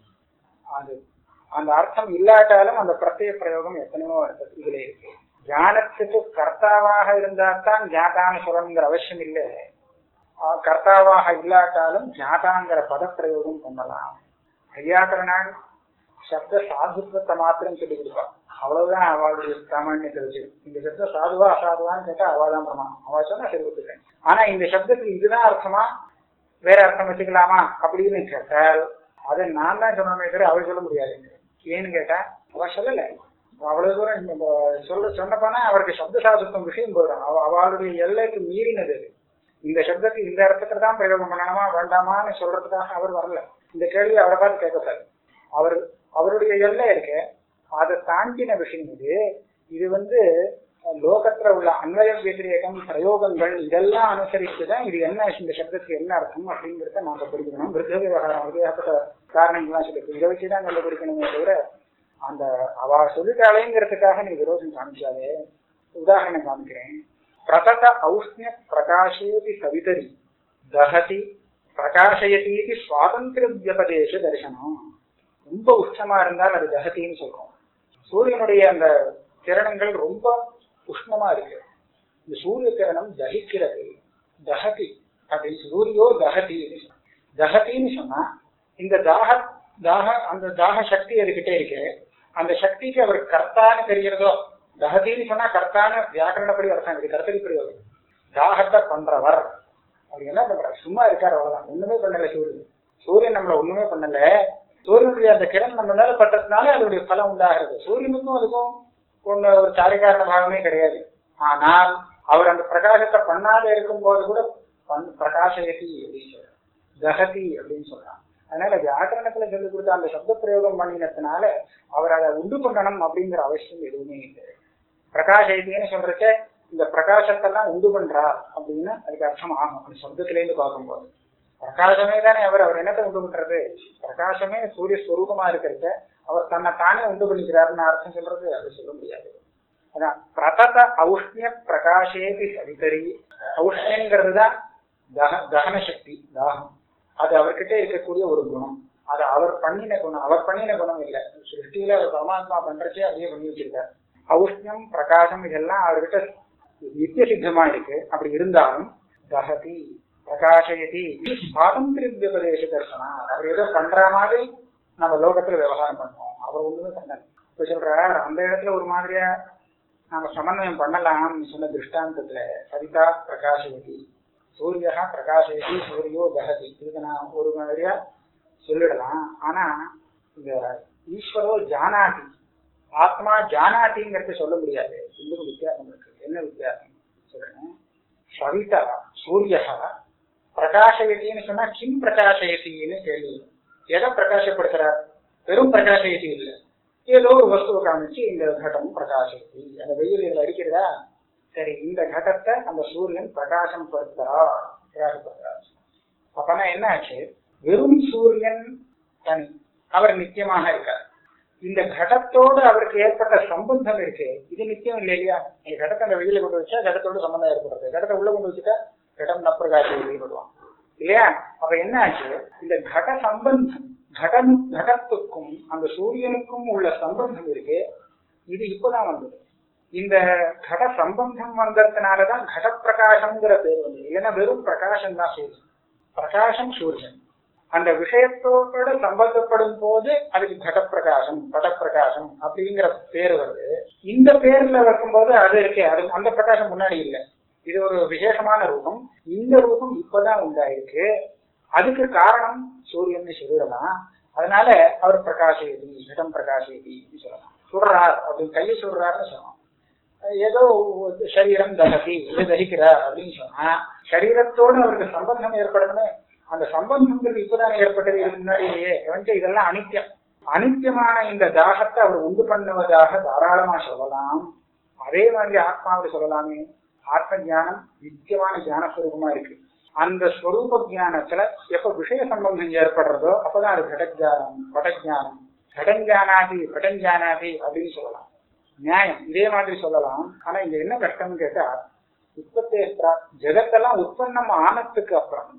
அது அந்த அர்த்தம் இல்லாட்டாலும் அந்த பிரத்யேக பிரயோகம் எத்தனையோ அர்த்தம் இதுல இருக்கு ஞானத்துக்கு கர்த்தாவாக இருந்தால்தான் ஞாதான்னு சொல்லணுங்கிற அவசியம் இல்லை ஆஹ் கர்த்தாவாக இல்லாட்டாலும் ஞாதாங்கிற பதப்பிரயோகம் பண்ணலாம் ஐயாக்கரனால் சப்த சாதுத்வத்தை மாத்திரம் சொல்லி கொடுப்பா அவ்வளவுதான் அவளுடைய சாமானியத்தை வச்சு இந்த சப்தம் சாதுவா அசாதுவான்னு கேட்டா அவள் தான் பிரமாணம் அவள் சொன்னா சரி ஒத்துக்கிறேன் ஆனா இந்த சப்தத்துக்கு இதுதான் அர்த்தமா வேற அர்த்தம் வச்சுக்கலாமா அப்படின்னு கேட்டால் அதை நான் தான் சொன்னமே தவிர அவள் சொல்ல முடியாது ஏன்னு கேட்டா அவ சொல்லல அவ்வளவு தூரம் இந்த சொல்ல சொன்னப்பானா அவருக்கு சப்த சாதுத்வம் விஷயம் போயிடும் அவ அவளுடைய எல்லைக்கு மீறினது அது இந்த சப்தத்துக்கு இந்த அர்த்தத்துல தான் பிரயோகம் பண்ணணுமா வேண்டாமான்னு சொல்றதுக்காக அவர் வரல இந்த கேள்வி அவரை பார்த்து கேட்கக்கூடாது அவர் அவருடைய எல்லை இருக்கு அதை தாண்டின விஷயம் இது இது வந்து லோகத்துல உள்ள அன்வய వ్యతిరేகம் பிரயோகங்கள் இதெல்லாம் அனுசரித்து தான் இது என்ன இந்த சப்தத்துக்கு என்ன அர்த்தம் அப்படிங்கிறத நாம புரிஞ்சுக்கணும் விருத்த விவகாரம் வித்தியாசப்பட்ட காரணங்கள்லாம் சொல்லி இதை வச்சுதான் கண்டுபிடிக்கணுமே தவிர அந்த அவ சொல்லிட்டாளேங்கிறதுக்காக நீ விரோதம் காமிச்சாலே உதாரணம் காமிக்கிறேன் பிரதத ஔஷ்ணிய பிரகாஷேபி கவிதரி தகதி பிரகாசயதி சுவாதந்திர வியபதேச தரிசனம் ரொம்ப உஷ்ணமா இருந்தால் அது தகத்தின்னு சொல்றோம் சூரியனுடைய அந்த கிரணங்கள் ரொம்ப உஷ்ணமா இருக்கு இந்த சூரிய கிரணம் தகிக்கிறது தகதி அப்படின்னு சூரியோ தகதி தகத்தின்னு சொன்னா இந்த தாக தாக அந்த தாக சக்தி அதுகிட்ட இருக்கு அந்த சக்திக்கு அவர் கர்த்தான்னு தெரிகிறதோ தகதின்னு சொன்னா கர்த்தான்னு வியாக்கரணப்படி அர்த்தம் இருக்கு கர்த்தரி பிரயோகம் தாகத்தை பண்றவர் அவர் என்ன பண்றாரு சும்மா இருக்காரு அவ்வளவுதான் ஒண்ணுமே பண்ணல சூரியன் சூரியன் நம்மள ஒண்ணுமே பண்ணல சூரியனுடைய அந்த கிரண் நம்ம மேல பட்டதுனால அதனுடைய பலம் உண்டாகிறது சூரியனுக்கும் அதுக்கும் ஒண்ணு ஒரு சாரிகாரண பாகமே கிடையாது ஆனால் அவர் அந்த பிரகாசத்தை பண்ணாத இருக்கும் போது கூட பண்- பிரகாசயதி அப்படின்னு சொல்றார் தகதி அப்படின்னு சொல்றான் அதனால வியாக்கரணத்துல சொல்லி கொடுத்த அந்த சப்த பிரயோகம் பண்ணினதுனால அவர் அதை உண்டு பண்ணணும் அப்படிங்கிற அவசியம் எதுவுமே இல்லை பிரகாசயத்தின்னு சொல்றச்ச இந்த பிரகாசத்தெல்லாம் உண்டு பண்றார் அப்படின்னு அதுக்கு அர்த்தம் ஆகும் அந்த சப்தத்திலேருந்து பார்க்கும்போது பிரகாசமே தானே அவர் அவர் என்னத்தை உண்டு பண்றது பிரகாசமே சூரிய ஸ்வரூபமா இருக்கிறத அவர் தன்னை தானே உண்டு பண்ணிக்கிறாருன்னு அர்த்தம் சொல்றது அது சொல்ல முடியாது அதான் பிரதத ஔஷ்ணிய பிரகாஷேபி சரிதரி ஔஷ்ணியங்கிறது தான் தக தகன சக்தி தாகம் அது அவர்கிட்ட இருக்கக்கூடிய ஒரு குணம் அது அவர் பண்ணின குணம் அவர் பண்ணின குணம் இல்லை சிருஷ்டியில அவர் பரமாத்மா பண்றச்சே அப்படியே பண்ணி வச்சிருக்கார் ஔஷ்ணியம் பிரகாசம் இதெல்லாம் அவர்கிட்ட நித்திய சித்தமா இருக்கு அப்படி இருந்தாலும் தகதி பிரகாஷயதி சுவாதந்திர விபதேச தர்சனா அவர் ஏதோ பண்ற மாதிரி நம்ம லோகத்துல விவகாரம் பண்றோம் அவர் ஒண்ணுமே பண்ணல இப்ப சொல்றார் அந்த இடத்துல ஒரு மாதிரியா நாம சமன்வயம் பண்ணலாம் சொன்ன திருஷ்டாந்தத்துல சரிதா பிரகாஷயதி சூரியகா பிரகாஷயதி சூரியோ தகதி இதுக்கு நான் ஒரு மாதிரியா சொல்லிடலாம் ஆனா இந்த ஈஸ்வரோ ஜானாதி ஆத்மா ஜானாதிங்கிறது சொல்ல முடியாது இன்னும் வித்தியாசம் இருக்கு என்ன வித்தியாசம் சொல்றேன் சவிதா சூரியகா பிரகாசயத்தின்னு சொன்னா கிம் பிரகாசயத்தின்னு கேள்வி வரும். எதை பிரகாசப்படுத்துறார் வெறும் பிரகாசயத்தி இல்லை ஏதோ ஒரு வஸ்துவை காமிச்சு இந்த கட்டம் பிரகாசயத்தி அந்த வெயில் இதுல அடிக்கிறதா சரி இந்த கடத்தை அந்த சூரியன் பிரகாசம் படுத்துறா பிரகாசப்படுத்துறார் அப்பனா என்ன ஆச்சு வெறும் சூரியன் தனி அவர் நித்தியமாக இருக்கார் இந்த கடத்தோடு அவருக்கு ஏற்பட்ட சம்பந்தம் இருக்கு இது நித்தியம் இல்லை இல்லையா இந்த கடத்தை அந்த வெயில கொண்டு வச்சா கடத்தோடு சம்பந்தம் ஏற்படுறது கடத்தை உள்ள கொண்டு வச்சுட்டா கடம் நப்பிரகாசம் வெளியிடுவான் இல்லையா அப்ப என்ன ஆச்சு இந்த கட சம்பந்தம் கடன் கடத்துக்கும் அந்த சூரியனுக்கும் உள்ள சம்பந்தம் இருக்கு இது இப்பதான் வந்தது இந்த கட சம்பந்தம் வந்ததுனாலதான் கடப்பிரகாசம்ங்கிற பேர் வந்தது ஏன்னா வெறும் பிரகாசம் தான் சூரியன் பிரகாசம் சூரியன் அந்த விஷயத்தோட சம்பந்தப்படும் போது அதுக்கு கடப்பிரகாசம் படப்பிரகாசம் அப்படிங்கிற பேர் வருது இந்த பேர்ல வைக்கும்போது அது இருக்கே அது அந்த பிரகாசம் முன்னாடி இல்லை இது ஒரு விசேஷமான ரூபம் இந்த ரூபம் இப்பதான் உண்டாயிருக்கு அதுக்கு காரணம் சூரியன் சொல்லிடலாம் அதனால அவர் பிரகாசயதி இடம் பிரகாசயதி சொல்லலாம் சுடுறார் அப்படின்னு கையை சுடுறாருன்னு சொல்லலாம் ஏதோ ஒரு சரீரம் தகதி இது தகிக்கிறார் அப்படின்னு சொன்னா சரீரத்தோடு அவருக்கு சம்பந்தம் ஏற்படணுமே அந்த சம்பந்தங்கள் இப்பதான் ஏற்பட்டது இதுக்கு முன்னாடியே வந்து இதெல்லாம் அனித்தியம் அனித்தியமான இந்த தாகத்தை அவர் உண்டு பண்ணுவதாக தாராளமா சொல்லலாம் அதே மாதிரி ஆத்மாவில் சொல்லலாமே ஆத்ம ஞானம் நித்தியமான ஞானஸ்வரூபமா இருக்கு அந்த ஸ்வரூப ஞானத்துல எப்ப விஷய சம்பந்தம் ஏற்படுறதோ அப்பதான் அது கடஜானம் படஜானம் கடஞ்சானாதி படஞ்சானாதி அப்படின்னு சொல்லலாம் நியாயம் இதே மாதிரி சொல்லலாம் ஆனா இங்க என்ன கஷ்டம்னு கேட்டா உற்பத்தி ஜெகத்தெல்லாம் உற்பத்தம் ஆனதுக்கு அப்புறம்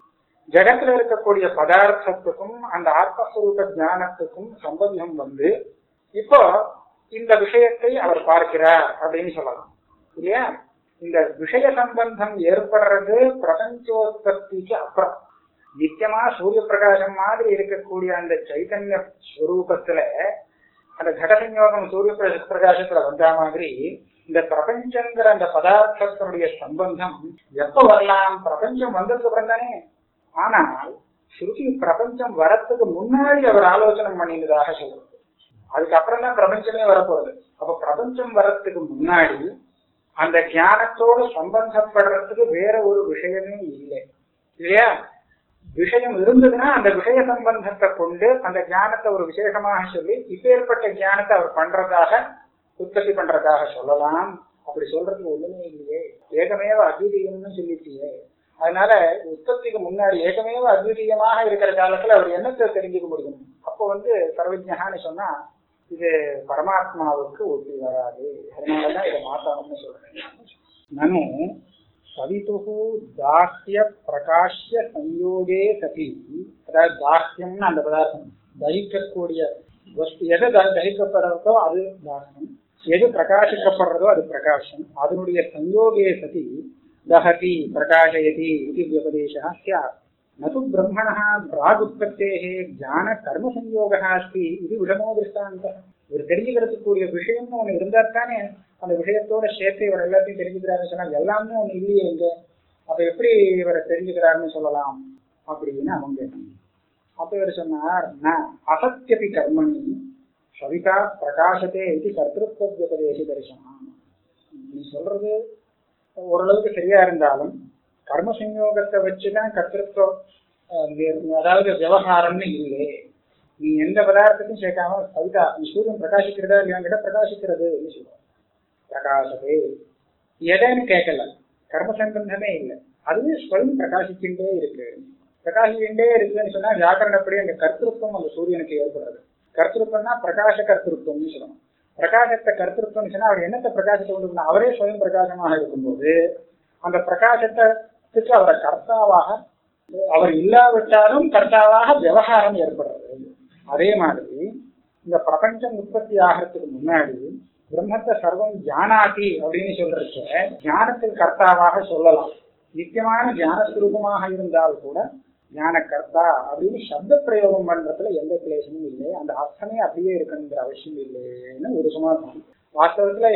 ஜெகத்துல இருக்கக்கூடிய பதார்த்தத்துக்கும் அந்த ஆத்மஸ்வரூப ஞானத்துக்கும் சம்பந்தம் வந்து இப்போ இந்த விஷயத்தை அவர் பார்க்கிறார் அப்படின்னு சொல்லலாம் இல்லையா இந்த விஷய சம்பந்தம் ஏற்படுறது பிரபஞ்சோத்பத்திக்கு அப்புறம் நித்தியமா சூரிய பிரகாசம் மாதிரி இருக்கக்கூடிய அந்த சைத்தன்ய ஸ்வரூபத்துல அந்த கடசஞ்யோகம் சூரிய பிர- பிரகாசத்துல வந்த மாதிரி இந்த பிரபஞ்சங்கிற அந்த பதார்த்தத்தினுடைய சம்பந்தம் எப்ப வரலாம் பிரபஞ்சம் வந்ததுக்கு அப்புறம் தானே ஆனால் ஸ்ருதி பிரபஞ்சம் வரத்துக்கு முன்னாடி அவர் ஆலோசனை பண்ணினதாக சொல்றது அதுக்கப்புறம் தான் பிரபஞ்சமே வரப்போகுது அப்ப பிரபஞ்சம் வரத்துக்கு முன்னாடி அந்த ஞானத்தோடு சம்பந்தப்படுறதுக்கு வேற ஒரு விஷயமே இல்லை இல்லையா விஷயம் இருந்ததுன்னா அந்த விஷய சம்பந்தத்தை கொண்டு அந்த ஞானத்தை ஒரு விசேஷமாக சொல்லி இப்பேற்பட்ட ஞானத்தை அவர் பண்றதாக உற்பத்தி பண்றதாக சொல்லலாம் அப்படி சொல்றதுக்கு ஒண்ணுமே இல்லையே ஏகமேவ அத்விதீயம்னு சொல்லிட்டியே அதனால உற்பத்திக்கு முன்னாடி ஏகமேவ அத்விதீயமாக இருக்கிற காலத்துல அவர் என்னத்தை தெரிஞ்சுக்க முடியும் அப்போ வந்து சர்வஜகான்னு சொன்னா இது பரமாத்மாவுக்கு ஒட்டி வராது அதனாலதான் இதை மாத்தணும்னு சொல்றேன் நனு சவிதுகு தாஸ்ய பிரகாஷ்ய சம்யோகே சதி அதாவது தாஸ்யம்னு அந்த பதார்த்தம் தகிக்கக்கூடிய வஸ்து எது த- தகிக்கப்படுறதோ அது தாஸ்யம் எது பிரகாசிக்கப்படுறதோ அது பிரகாசம் அதனுடைய சம்யோகே சதி தஹதி பிரகாசயதி இது வியபதேசः स्यात् न तु ब्रह्मणः प्रागुत्पत्तेः ज्ञानकर्मसंयोगः अस्ति இது விடமோ திருஷ்டாந்தம் இவர் தெரிஞ்சுக்கிறதுக்கூடிய விஷயம்னு ஒண்ணு இருந்தா தானே அந்த விஷயத்தோட சேர்த்து இவர் எல்லாத்தையும் தெரிஞ்சுக்கிறாருன்னு சொன்னா எல்லாமே ஒண்ணு இல்லையே இங்க அப்ப எப்படி இவரை தெரிஞ்சுக்கிறாருன்னு சொல்லலாம் அப்படின்னு அவங்க கேட்டாங்க அப்ப இவர் சொன்னார் ந அசத்தியபி கர்மணி சவிதா பிரகாசத்தே இது கர்த்திருவ உபதேச தரிசனம் நீ சொல்றது ஓரளவுக்கு சரியா இருந்தாலும் கர்ம சஞ்யோகத்தை வச்சுதான் கர்த்திருவம் அஹ், வி- அதாவது விவகாரம்னு இல்லை நீ எந்த பதார்த்தத்தையும் சேர்க்காம கவிதா நீ சூரியன் பிரகாசிக்கிறதா இல்லையாங்கிட்ட பிரகாசிக்கிறது சொல்லுவோம் பிரகாசதே எதைன்னு கேட்கல கர்ம சம்பந்தமே இல்லை அதுவே ஸ்வயம் பிரகாசிச்சுட்டே இருக்கு பிரகாசிச்சுட்டே இருக்குன்னு சொன்னா வியாக்கரணப்படி அந்த கர்த்திருவம் அந்த சூரியனுக்கு ஏற்படுறது கர்த்திருவம்னா பிரகாச கர்த்திருவம்னு சொல்லணும் பிரகாசத்தை கர்த்திருவம்னு சொன்னா அவர் என்னத்தை பிரகாசத்தை கொண்டு வரணும்? அவரே ஸ்வயம் பிரகாசமாக இருக்கும்போது அந்த பிரகாசத்துக்கு அவரை கர்த்தாவாக அவர் இல்லாவிட்டாலும் கர்த்தாவாக விவகாரம் ஏற்படுறது அதே மாதிரி இந்த பிரபஞ்சம் உற்பத்தி ஆகிறதுக்கு முன்னாடி பிரம்மத்தை சர்வம் ஜானாதி அப்படின்னு சொல்றதுக்கு ஞானத்தில் கர்த்தாவாக சொல்லலாம் நித்தியமான ஞானஸ்வரூபமாக இருந்தால் கூட ஞான கர்த்தா அப்படின்னு சப்த பிரயோகம் பண்றதுல எந்த கிளேசமும் இல்லை அந்த அர்த்தமே அப்படியே இருக்கணுங்கிற அவசியம் இல்லைன்னு ஒரு சமாதானம் வாஸ்தவத்துல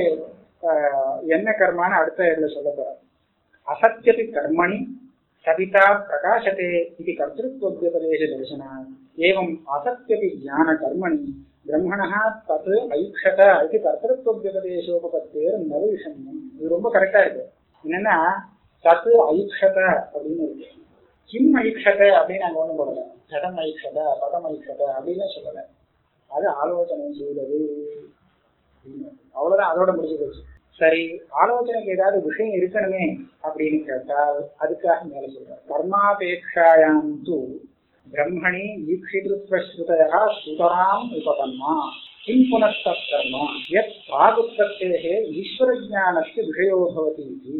ஆஹ், என்ன கர்மான்னு அடுத்த இதுல சொல்ல போறார் அசத்தியபி கர்மணி சவிதா பிரகாசத்தே இது கர்த்திருவோபதேச தரிசனா ஏவம் அசத்தியபி ஞான கர்மணி பிரம்மணः தத் ஐக்ஷத இது கர்த்திருவோபதேசோபத்தேர் நவீஷன்யம் இது ரொம்ப கரெக்டா இருக்கு என்னன்னா தத் ஐக்ஷத அப்படின்னு இருக்கு கிம் ஐக்ஷத அப்படின்னு நாங்க ஒண்ணும் போடல ஜடம் ஐக்ஷத பதம் ஐக்ஷத அப்படின்னு சொல்லல அது ஆலோசனை செய்தது அப்படின்னு. அவ்வளவுதான் அதோட முடிஞ்சு போச்சு சரி ஆலோசனைக்கு ஏதாவது விஷயம் இருக்கணுமே அப்படின்னு கேட்டால் அதுக்காக மேல சொல்றார் கர்மாபேட்சாயாம் தூ பிரம்மணி ஈக்ஷிகிருத்வஸ்ருதயா சுதராம் உபபன்னா கிம் புனஸ்தத் கர்ம யத் பிராகுத்பத்தேः ஈஸ்வரஜானस्य விஷயோ भवति इति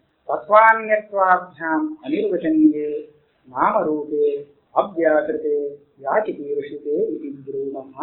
तत्त्वान्यत्वाभ्याम् अनिर्वचनीये नामरूपे अव्याकृते याचिकीर्षिते इति ब्रूमः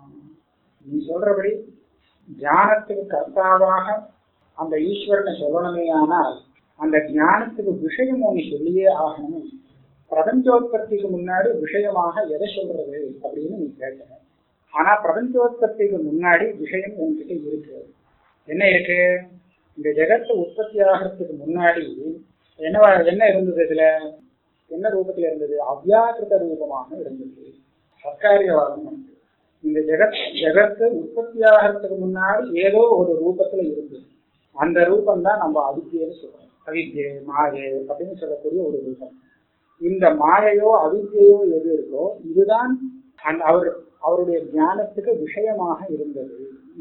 நீ சொல்றபடி ஞானத்துக்கு கர்த்தாவாக அந்த ஈஸ்வரனை சொல்லணுமே ஆனால் அந்த ஞானத்துக்கு விஷயம் ஒண்ணு சொல்லியே ஆகணும் பிரபஞ்சோத்பத்திக்கு முன்னாடி விஷயமாக எதை சொல்றது அப்படின்னு நீ கேட்ட ஆனா பிரபஞ்சோத்பத்திக்கு முன்னாடி விஷயம் உன்கிட்ட இருக்கு என்ன இருக்கு இந்த ஜெகத்து உற்பத்தி ஆகிறதுக்கு முன்னாடி என்னவா என்ன இருந்தது இதுல என்ன ரூபத்துல இருந்தது அவ்யாக்கிருத ரூபமாக இருந்தது சர்க்காரியவாதம் இந்த ஜெகத் ஜெகத்து உற்பத்தி ஆகிறதுக்கு முன்னாடி ஏதோ ஒரு ரூபத்துல இருந்தது அந்த ரூபம் தான் நம்ம அவித்தியன்னு சொல்றோம் அவித்யை மாயை அப்படின்னு சொல்லக்கூடிய ஒரு ரூபம் இந்த மாயையோ அவித்யையோ எது இருக்கோ இதுதான் அந்த அவர் அவருடைய ஞானத்துக்கு விஷயமாக இருந்தது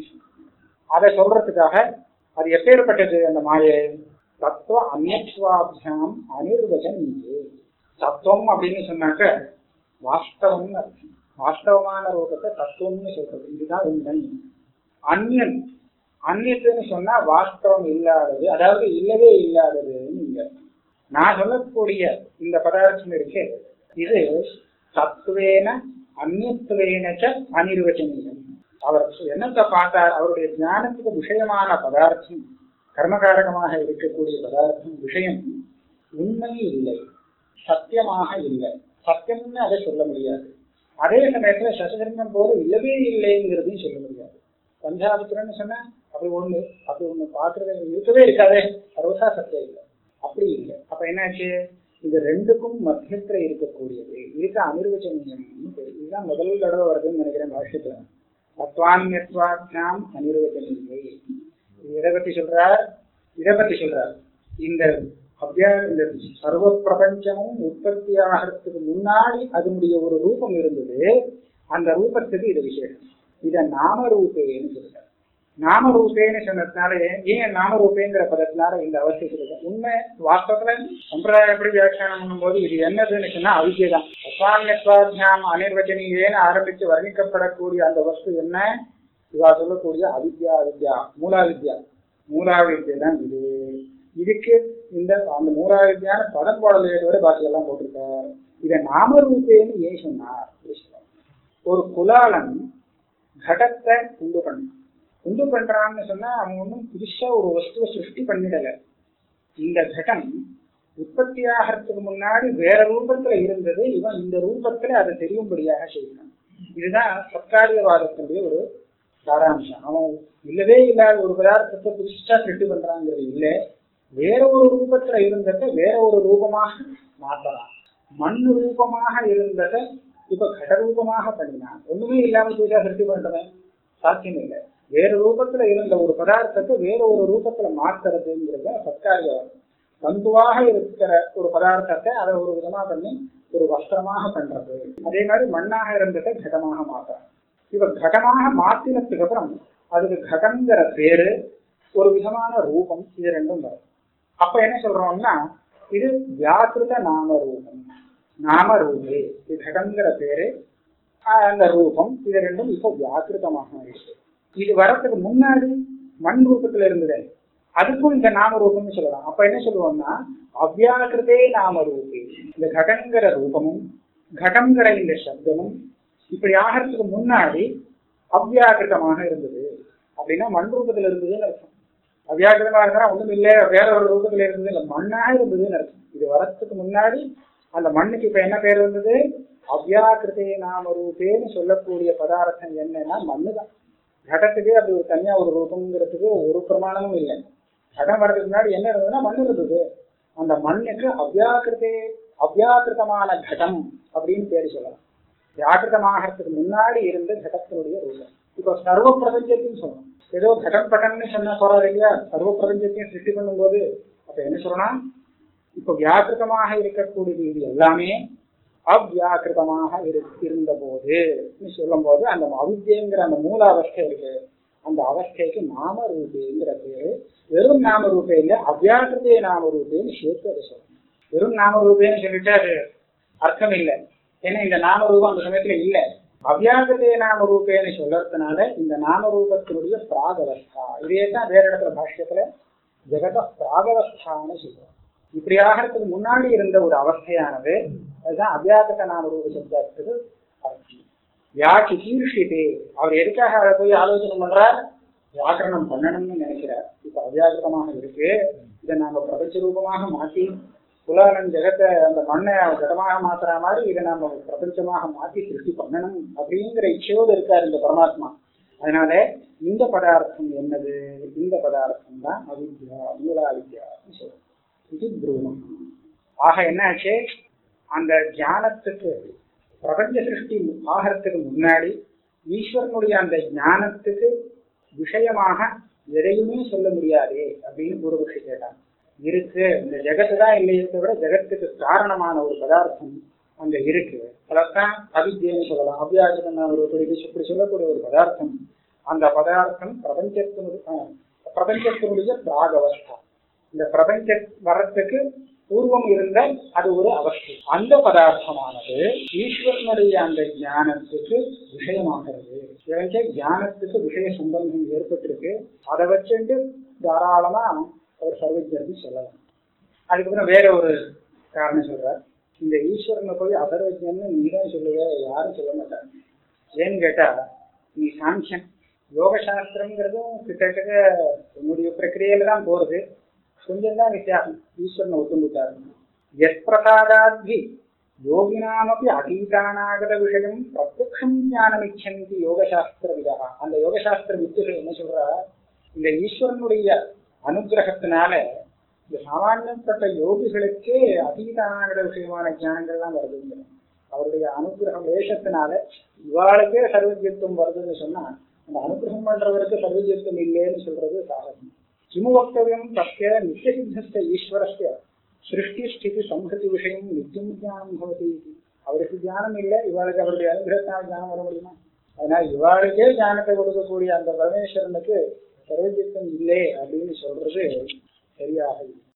அதை சொல்றதுக்காக அது எப்பேற்பட்டது அந்த மாயை தத்துவ அந்நியத்வாபியாம் அனிர்வச்சன் தத்துவம் அப்படின்னு சொன்னாக்க வாஸ்தவம்னு அர்த்தம் வாஸ்தவமான ரூபத்தை தத்துவம்னு சொல்றது இதுதான் உண்மை அந்நியன் அந்நியத்துன்னு சொன்னா வாஸ்தவம் இல்லாதது அதாவது இல்லவே இல்லாததுன்னு இங்க அர்த்தம். நான் சொல்லக்கூடிய இந்த பதார்த்தம் இருக்கு இது தத்துவேன அந்நியத்துவேனச்ச அனிர்வச்சனீயம் அவர் என்னத்தை பார்த்தார் அவருடைய ஞானத்துக்கு விஷயமான பதார்த்தம் கர்மகாரகமாக இருக்கக்கூடிய பதார்த்தம் விஷயம் உண்மை இல்லை சத்தியமாக இல்லை சத்தியம்னு அதை சொல்ல முடியாது அதே சமயத்துல சசகரங்கம் போல இல்லவே இல்லைங்கிறதையும் சொல்ல முடியாது பஞ்சாபுத்திரன்னு சொன்னா அப்படி ஒண்ணு அப்படி ஒண்ணு பாக்குறது இருக்கவே இருக்காதே சர்வசா சத்தியம் இல்லை அப்படி இல்லை அப்ப என்னாச்சு இது ரெண்டுக்கும் மத்தியத்துல இருக்கக்கூடியது இருக்க அனிர்வச்சனீயம் இதுதான் முதல் தடவை வருதுன்னு நினைக்கிறேன் பாஷ்யத்துல தத்வான்யத்வாத்யாம் அனிர்வச்சனீயை இது எதை பத்தி சொல்றார் இதை பத்தி சொல்றார் இந்த அபியா இந்த சர்வ பிரபஞ்சமும் உற்பத்தி ஆகிறதுக்கு முன்னாடி அதனுடைய ஒரு ரூபம் இருந்தது அந்த ரூபத்துக்கு இது விசேஷம் இத நாமரூபேன்னு சொல்றார் நாமரூபேன்னு சொன்னதுனால ஏன் நாமரூபேங்கிற பதத்தினால இந்த அவசியம் இருக்கு உண்மை வாஸ்தவத்துல சம்பிரதாயப்படி வியாக்கியானம் பண்ணும்போது இது என்னதுன்னு சொன்னா அவித்யை தான் அசாமியத்வாத்தியாம் அனிர்வச்சனீயேன்னு ஆரம்பித்து வர்ணிக்கப்படக்கூடிய அந்த வஸ்து என்ன இவா சொல்லக்கூடிய அவித்யா வித்யா மூலாவித்யா மூலாவித்யா தான் இது இதுக்கு இந்த அந்த மூலாவித்யான பதம் போடல வரை பாக்கி எல்லாம் போட்டிருக்கார் இதை நாமரூபேன்னு ஏன் சொன்னார் ஒரு குலாலன் கடத்தை உண்டு பண்ணான் உண்டு பண்றான்னு சொன்னா அவன் ஒன்றும் புதுசா ஒரு வஸ்துவை சிருஷ்டி பண்ணிடல இந்த கடம் உற்பத்தி ஆகிறதுக்கு முன்னாடி வேற ரூபத்துல இருந்தது இவன் இந்த ரூபத்துல அதை தெரியும்படியாக செய்யணும் இதுதான் சத்காரியவாதத்தினுடைய ஒரு சாராம்சம் அவன் இல்லவே இல்லாத ஒரு பதார்த்தத்தை புதுசா சிருஷ்டி பண்றாங்கிறது இல்லை வேற ஒரு ரூபத்துல இருந்ததை வேற ஒரு ரூபமாக மாத்தலாம் மண் ரூபமாக இருந்ததை இப்ப கட ரூபமாக பண்ணினான் ஒண்ணுமே இல்லாம புதுசா சிருஷ்டி பண்றவன் சாத்தியம் இல்லை வேற ரூபத்துல இருந்த ஒரு பதார்த்தத்தை வேற ஒரு ரூபத்துல மாத்துறதுங்கிறத சத்காரியவாதம் தந்துவாக இருக்கிற ஒரு பதார்த்தத்தை அதை ஒரு விதமா பண்ணி ஒரு வஸ்திரமாக பண்றது அதே மாதிரி மண்ணாக இருந்ததை கடமாக மாத்துறாங்க இவ கடமாக மாத்தினதுக்கு அப்புறம் அதுக்கு கடங்கிற பேரு ஒரு விதமான ரூபம் இது ரெண்டும் வரும் அப்ப என்ன சொல்றோம்னா இது வியாக்கிருத நாம ரூபம் நாம ரூபே இது கடங்கிற பேரு ஆஹ் அந்த ரூபம் இது ரெண்டும் இப்போ வியாக்கிருதமாக இருக்கு இது வரத்துக்கு முன்னாடி மண் ரூபத்துல இருந்தது அதுக்கும் இந்த நாம ரூபம்னு சொல்லலாம் அப்ப என்ன சொல்லுவோம்னா அவ்யாக்கிருதே நாம ரூபே இந்த கடங்கிற ரூபமும் கடங்கிற இந்த சப்தமும் இப்படி ஆகிறதுக்கு முன்னாடி அவ்யாக்கிருதமாக இருந்தது அப்படின்னா மண் ரூபத்துல இருந்ததுன்னு அர்த்தம் அவ்யாக்கிரதமா இருந்தா ஒண்ணும் இல்லை வேற ஒரு ரூபத்துல இருந்தது இல்லை மண்ணாக இருந்ததுன்னு அர்த்தம் இது வரத்துக்கு முன்னாடி அந்த மண்ணுக்கு இப்ப என்ன பேர் வந்தது அவ்யாக்கிருதே நாம ரூபேன்னு சொல்லக்கூடிய பதார்த்தம் என்னன்னா மண்ணு தான் கடத்துக்கு அப்படி ஒரு தனியா ஒரு ரூபங்கிறதுக்கு ஒரு பிரமாணமும் இல்லை கடம் வர்றதுக்கு முன்னாடி என்ன இருந்ததுன்னா மண் இருந்தது அந்த மண்ணுக்கு அவ்யாக்கிருதே அவ்யாக்கிருதமான கடம் அப்படின்னு பேர் சொல்லலாம் வியாக்கிருதமாகறதுக்கு முன்னாடி இருந்த கடத்தினுடைய ரூபம் இப்போ சர்வ பிரபஞ்சத்தையும் சொல்லணும் ஏதோ கடன் பட்டம்னு சொன்னா போறாது இல்லையா சர்வ பிரபஞ்சத்தையும் சிருஷ்டி பண்ணும்போது அப்ப என்ன சொல்லணும் இப்போ வியாக்கிருதமாக இருக்கக்கூடியது இது எல்லாமே அவ்யாக்கிருதமாக இருந்த போது சொல்லும் போது அந்த அவித்யங்கிற அந்த மூல அவஸ்தை இருக்கு அந்த அவஸ்தைக்கு நாம ரூபேங்கிற பேரு வெறும் நாம ரூபே இல்ல அவ்யாக்கிருதே நாம ரூபேன்னு சேர்த்து அதை சொல்லணும் வெறும் நாம ரூபேன்னு சொல்லிட்டு அது அர்த்தம் இல்லை ஏன்னா இந்த நாம ரூபம் அந்த சமயத்துல இல்ல அவ்யாகிருதே நாம ரூபேன்னு சொல்றதுனால இந்த நாம ரூபத்தினுடைய பிராகவஸ்தா இதே தான் வேற இடத்துல பாஷ்யத்துல ஜெகத பிராகவஸ்தான்னு சொல்றோம் இப்படி ஆகிறதுக்கு முன்னாடி இருந்த ஒரு அவஸ்தையானது அதுதான் அவ்யாகத நாம ரூப சப்தத்துக்கு அர்த்தம் வியாக்கி கீர்ஷிதே அவர் எதுக்காக அதை போய் ஆலோசனை பண்றார் வியாக்கரணம் பண்ணணும்னு நினைக்கிறார் இப்ப அவ்யாகிருதமாக இருக்கு இதை நாம பிரபஞ்ச ரூபமாக மாற்றி புலாலன் ஜெகத்தை அந்த மண்ணை ஜடமாக மாத்துற மாதிரி இதை நம்ம பிரபஞ்சமாக மாற்றி சிருஷ்டி பண்ணணும் அப்படிங்கிற இச்சையோடு இருக்கார் இந்த பரமாத்மா அதனால இந்த பதார்த்தம் என்னது இந்த பதார்த்தம் தான் அவித்யா மூலாவித்யான்னு சொல்றோம் இது துருவம் ஆக என்னாச்சு அந்த ஞானத்துக்கு பிரபஞ்ச சிருஷ்டி ஆகிறதுக்கு முன்னாடி ஈஸ்வரனுடைய அந்த ஞானத்துக்கு விஷயமாக எதையுமே சொல்ல முடியாதே அப்படின்னு ஒரு விஷயம் கேட்டாங்க இருக்கு இந்த ஜெகத்து தான் இல்லையே தவிர ஜெகத்துக்கு காரணமான ஒரு பதார்த்தம் அங்க இருக்கு அதைத்தான் அவித்யன்னு சொல்லலாம் அவ்யாஜன ஒரு இப்படி சொல்லக்கூடிய ஒரு பதார்த்தம் அந்த பதார்த்தம் பிரபஞ்சத்தினுடைய பிரபஞ்சத்தினுடைய பிராகவஸ்தா இந்த பிரபஞ்ச வரத்துக்கு பூர்வம் இருந்த அது ஒரு அவஸ்தை அந்த பதார்த்தமானது ஈஸ்வரனுடைய அந்த ஞானத்துக்கு விஷயமாகிறது இவங்க ஞானத்துக்கு விஷய சம்பந்தம் ஏற்பட்டிருக்கு அதை வச்சுட்டு தாராளமா அவர் சர்வஜர்னு சொல்லலாம் அதுக்கப்புறம் வேற ஒரு காரணம் சொல்றார் இந்த ஈஸ்வரனை போய் அசர்வஜன்னு நீதான் சொல்லுவ யாரும் சொல்ல மாட்டாங்க ஏன்னு கேட்டா நீ சாங்கியன் யோக சாஸ்திரம்ங்கிறதும் கிட்டத்தட்ட உன்னுடைய பிரக்கிரியில தான் போறது கொஞ்சம் தான் வித்தியாசம் ஈஸ்வரனை ஒத்துந்துட்டாரு எத் பிரசாதாத்வி யோகினாமப்பி அதீதானாகத விஷயம் பிரத்யக்ஷம் ஞானமிச்சந்தி யோகசாஸ்திர விதா அந்த யோகசாஸ்திர வித்துகள் என்ன சொல்றா இந்த ஈஸ்வரனுடைய அனுகிரகத்தினால இந்த சாமானியப்பட்ட யோகிகளுக்கே அதீதானாகத விஷயமான ஞானங்கள்லாம் வருதுங்க அவருடைய அனுகிரகம் வேஷத்தினால இவாளுக்கே சர்வஜத்துவம் வருதுன்னு சொன்னா அந்த அனுகிரகம் பண்றவருக்கு சர்வஜத்துவம் இல்லைன்னு சொல்றது சாகசம் கிமு வக்தவியம் தஸ்ய நித்தியசித்தஸ்த ஈஸ்வரஸ்ய சிருஷ்டி ஸ்திதி சம்ஹதி விஷயம் நித்தியம் ஞானம் பவதி இது. அவருக்கு ஞானம் இல்லை இவாளுக்கு அவருடைய அனுகிரகத்தினால் ஞானம் வர முடியுமா அதனால இவாளுக்கே ஞானத்தை கொடுக்கக்கூடிய அந்த பரமேஸ்வரனுக்கு சர்வஜித்தம் இல்லை அப்படின்னு சொல்றது சரியாக இல்லை